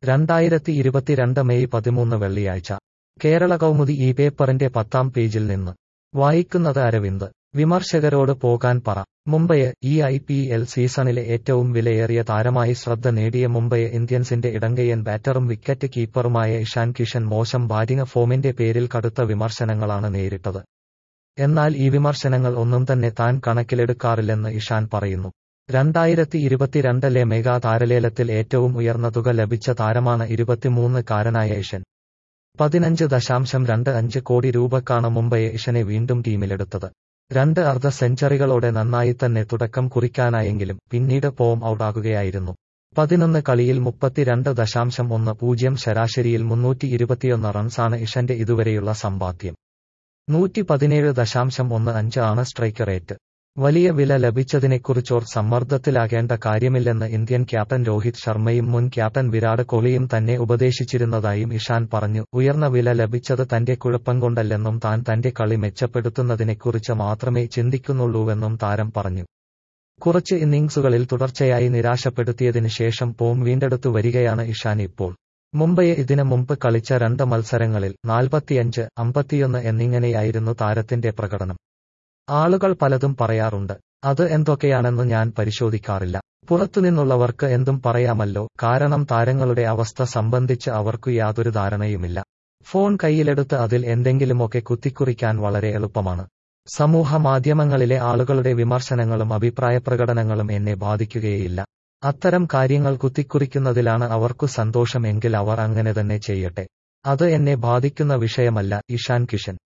രണ്ടായിരത്തി ഇരുപത്തിരണ്ട് മെയ് പതിമൂന്ന് വെള്ളിയാഴ്ച കേരള കൗമുദി ഈ പേപ്പറിന്റെ പത്താം പേജിൽ നിന്ന് വായിക്കുന്നത് അരവിന്ദ് വിമർശകരോട് പോകാൻ പറ മുംബൈ ഈ ഐ പി എൽ സീസണിലെ ഏറ്റവും വിലയേറിയ താരമായി ശ്രദ്ധ നേടിയ മുംബൈ ഇന്ത്യൻസിന്റെ ഇടങ്കയ്യൻ ബാറ്ററും വിക്കറ്റ് കീപ്പറുമായ ഇഷാൻ കിഷൻ മോശം ബാറ്റിംഗ് ഫോമിന്റെ പേരിൽ കടുത്ത വിമർശനങ്ങളാണ് നേരിട്ടത് എന്നാൽ ഈ വിമർശനങ്ങൾ ഒന്നും തന്നെ താൻ കണക്കിലെടുക്കാറില്ലെന്ന് ഇഷാൻ പറയുന്നു രണ്ടായിരത്തി ഇരുപത്തിരണ്ടിലെ മെഗാ താരലേലത്തിൽ ഏറ്റവും ഉയർന്ന തുക ലഭിച്ച താരമാണ് ഇരുപത്തിമൂന്ന് കാരനായ ഇഷൻ പതിനഞ്ച് ദശാംശം രണ്ട് അഞ്ച് കോടി രൂപക്കാണ് മുംബൈ ഇഷനെ വീണ്ടും ടീമിലെടുത്തത് രണ്ട് അർദ്ധ സെഞ്ചുറികളോടെ നന്നായി തന്നെ തുടക്കം കുറിക്കാനായെങ്കിലും പിന്നീട് പോം ഔട്ടാകുകയായിരുന്നു പതിനൊന്ന് കളിയിൽ മുപ്പത്തിരണ്ട് ദശാംശം ഒന്ന് പൂജ്യം ശരാശരിയിൽ മുന്നൂറ്റി ഇരുപത്തിയൊന്ന് റൺസാണ് ഇഷന്റെ ഇതുവരെയുള്ള സമ്പാദ്യം നൂറ്റി പതിനേഴ് ദശാംശം ഒന്ന് അഞ്ച് ആണ് സ്ട്രൈക്ക് റേറ്റ് വലിയ വില ലഭിച്ചതിനെക്കുറിച്ചോർ സമ്മർദ്ദത്തിലാകേണ്ട കാര്യമില്ലെന്ന് ഇന്ത്യൻ ക്യാപ്റ്റൻ രോഹിത് ശർമ്മയും മുൻ ക്യാപ്റ്റൻ വിരാട് കോഹ്ലിയും തന്നെ ഉപദേശിച്ചിരുന്നതായും ഇഷാൻ പറഞ്ഞു ഉയർന്ന വില ലഭിച്ചത് തന്റെ കുഴപ്പം കൊണ്ടല്ലെന്നും താൻ തന്റെ കളി മെച്ചപ്പെടുത്തുന്നതിനെക്കുറിച്ച് മാത്രമേ ചിന്തിക്കുന്നുള്ളൂവെന്നും താരം പറഞ്ഞു കുറച്ച് ഇന്നിംഗ്സുകളിൽ തുടർച്ചയായി നിരാശപ്പെടുത്തിയതിനു ശേഷം പോം വീണ്ടെടുത്തു വരികയാണ് ഇഷാൻ ഇപ്പോൾ മുംബൈ ഇതിനു മുമ്പ് കളിച്ച രണ്ട് മത്സരങ്ങളിൽ നാൽപ്പത്തിയഞ്ച് അമ്പത്തിയൊന്ന് എന്നിങ്ങനെയായിരുന്നു താരത്തിന്റെ പ്രകടനം ആളുകൾ പലതും പറയാറുണ്ട് അത് എന്തൊക്കെയാണെന്ന് ഞാൻ പരിശോധിക്കാറില്ല പുറത്തുനിന്നുള്ളവർക്ക് എന്തും പറയാമല്ലോ കാരണം താരങ്ങളുടെ അവസ്ഥ സംബന്ധിച്ച് അവർക്കു യാതൊരു ധാരണയുമില്ല ഫോൺ കയ്യിലെടുത്ത് അതിൽ എന്തെങ്കിലുമൊക്കെ കുത്തിക്കുറിക്കാൻ വളരെ എളുപ്പമാണ് സമൂഹ മാധ്യമങ്ങളിലെ ആളുകളുടെ വിമർശനങ്ങളും അഭിപ്രായ പ്രകടനങ്ങളും എന്നെ ബാധിക്കുകയില്ല അത്തരം കാര്യങ്ങൾ കുത്തിക്കുറിക്കുന്നതിലാണ് അവർക്കു സന്തോഷം എങ്കിൽ അവർ അങ്ങനെ തന്നെ ചെയ്യട്ടെ അത് എന്നെ ബാധിക്കുന്ന വിഷയമല്ല ഇഷാൻ കിഷൻ